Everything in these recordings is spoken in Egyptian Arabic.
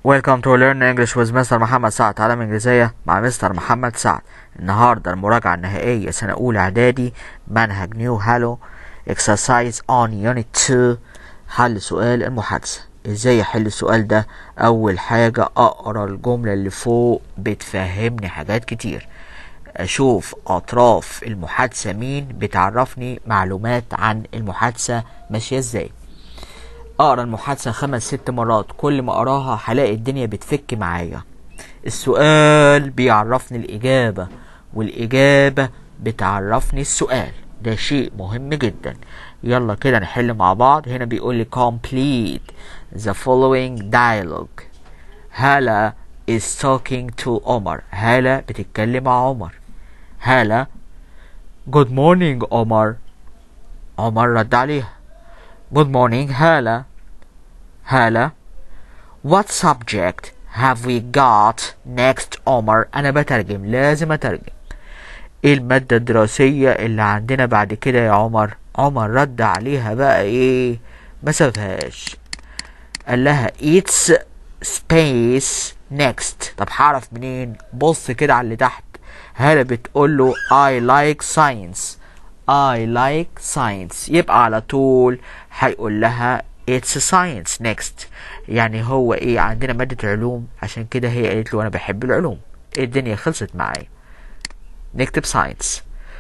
Welcome to Learn English with Mr. محمد سعد تعلم إنجليزية مع مستر محمد سعد النهاردة المراجعة النهائية سنة أولى إعدادي منهج نيو هالو Exercise on Unit 2 حل سؤال المحادثة ازاي احل السؤال ده اول حاجة اقرا الجملة اللي فوق بتفهمني حاجات كتير اشوف اطراف المحادثة مين بتعرفني معلومات عن المحادثة ماشية ازاي اقرا المحادثة خمس ست مرات كل ما اقراها هلاقي الدنيا بتفك معايا السؤال بيعرفني الاجابة والاجابة بتعرفني السؤال ده شيء مهم جدا يلا كده نحل مع بعض هنا بيقول لي complete the following dialogue هالة is talking to عمر هالة بتتكلم مع عمر هالة good morning عمر عمر رد عليها good morning هالة هالة what subject have we got next عمر أنا بترجم لازم أترجم ايه المادة الدراسية اللي عندنا بعد كده يا عمر عمر رد عليها بقى ايه ما سابهاش قال لها it's space next طب هعرف منين بص كده على اللي تحت هالة بتقول له I like science I like science يبقى على طول هيقول لها it's science next يعني هو ايه عندنا مادة علوم عشان كده هي قالت له انا بحب العلوم الدنيا خلصت معايا نكتب science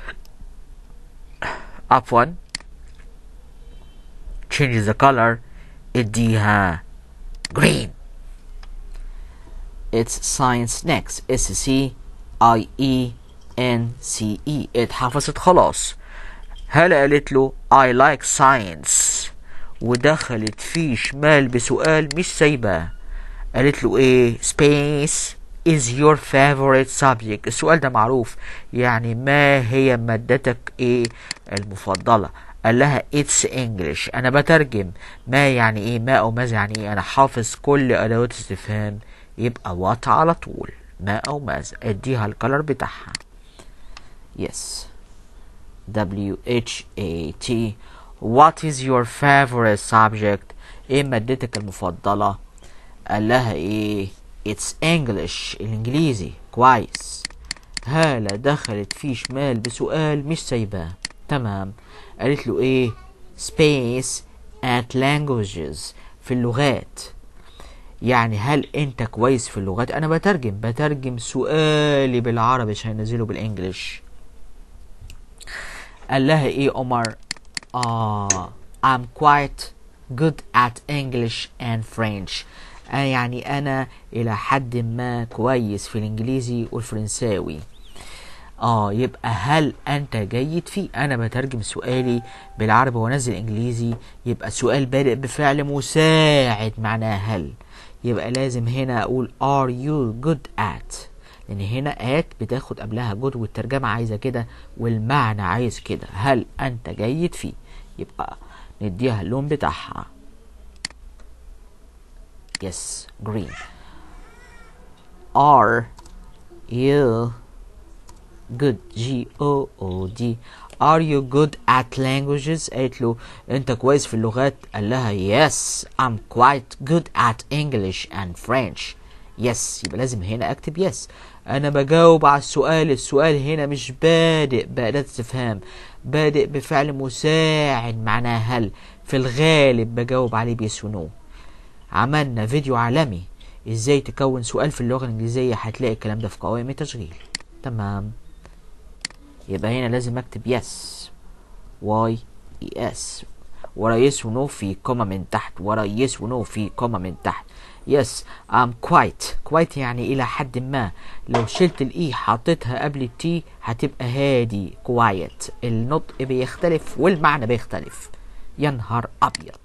up one change the color اديها green it's science next S C I E N C E اتحفظت خلاص هلا قالت له I like science ودخلت فيه شمال بسؤال مش سايباه قالت له ايه space is your favorite subject السؤال ده معروف يعني ما هي مادتك ايه المفضلة قال لها it's English انا بترجم ما يعني ايه ما او ماذا يعني ايه انا حافظ كل ادوات استفهام يبقى what على طول ما او ماذا اديها الكلر بتاعها yes W H A T what is your favorite subject ايه مادتك المفضلة قال لها ايه it's English الانجليزي كويس هالة دخلت فيه شمال بسؤال مش سايباه تمام قالت له ايه space at languages في اللغات يعني هل انت كويس في اللغات انا بترجم بترجم سؤالي بالعربي عشان انزله بالانجلش قال لها ايه عمر اه I'm quite good at English and French آه يعني انا الى حد ما كويس في الانجليزي والفرنساوي اه يبقى هل انت جيد فيه انا بترجم سؤالي بالعربي وانزل انجليزي يبقى السؤال بادئ بفعل مساعد معناه هل يبقى لازم هنا اقول are you good at لان هنا at بتاخد قبلها good والترجمة عايزة كده والمعنى عايز كده هل انت جيد فيه يبقى نديها اللون بتاعها yes green are you good G O O D are you good at languages قالت له انت كويس في اللغات قال لها yes I'm quite good at English and French yes يبقى لازم هنا اكتب yes انا بجاوب على السؤال السؤال هنا مش بادئ بأداة استفهام بادئ بفعل مساعد معناه هل في الغالب بجاوب عليه بيس ونو عملنا فيديو عالمي ازاي تكون سؤال في اللغة الانجليزية هتلاقي الكلام ده في قوائم التشغيل تمام يبقى هنا لازم اكتب يس واي اس ورا يس ونو في كوما من تحت ورا يس ونو في كوما من تحت يس ام كوايت كوايت يعني الى حد ما لو شلت الاي حطيتها قبل التي هتبقى هادي كوايت النطق بيختلف والمعنى بيختلف يا نهار ابيض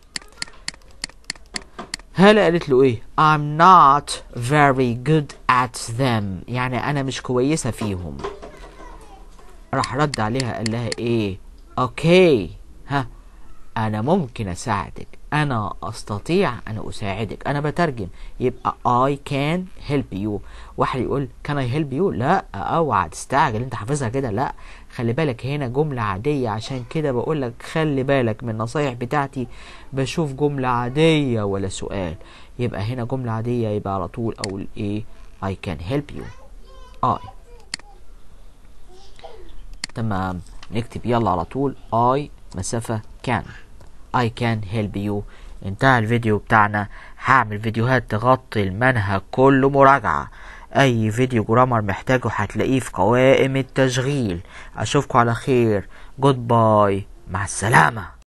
هلا قالت له ايه I'm not very good at them يعني انا مش كويسة فيهم راح رد عليها قال لها ايه اوكي ها انا ممكن اساعدك انا استطيع ان اساعدك انا بترجم يبقى I can help you واحد يقول can I help you لا اوعى تستعجل انت حافظها كده لا خلي بالك هنا جملة عادية عشان كده بقولك خلي بالك من النصايح بتاعتي بشوف جملة عادية ولا سؤال يبقى هنا جملة عادية يبقى على طول أقول إيه I can help you I تمام نكتب يلا على طول I مسافة can I can help you انتهى الفيديو بتاعنا هعمل فيديوهات تغطي المنهج كله مراجعة اي فيديو جرامر محتاجه هتلاقيه في قوائم التشغيل اشوفكم على خير جود باي مع السلامه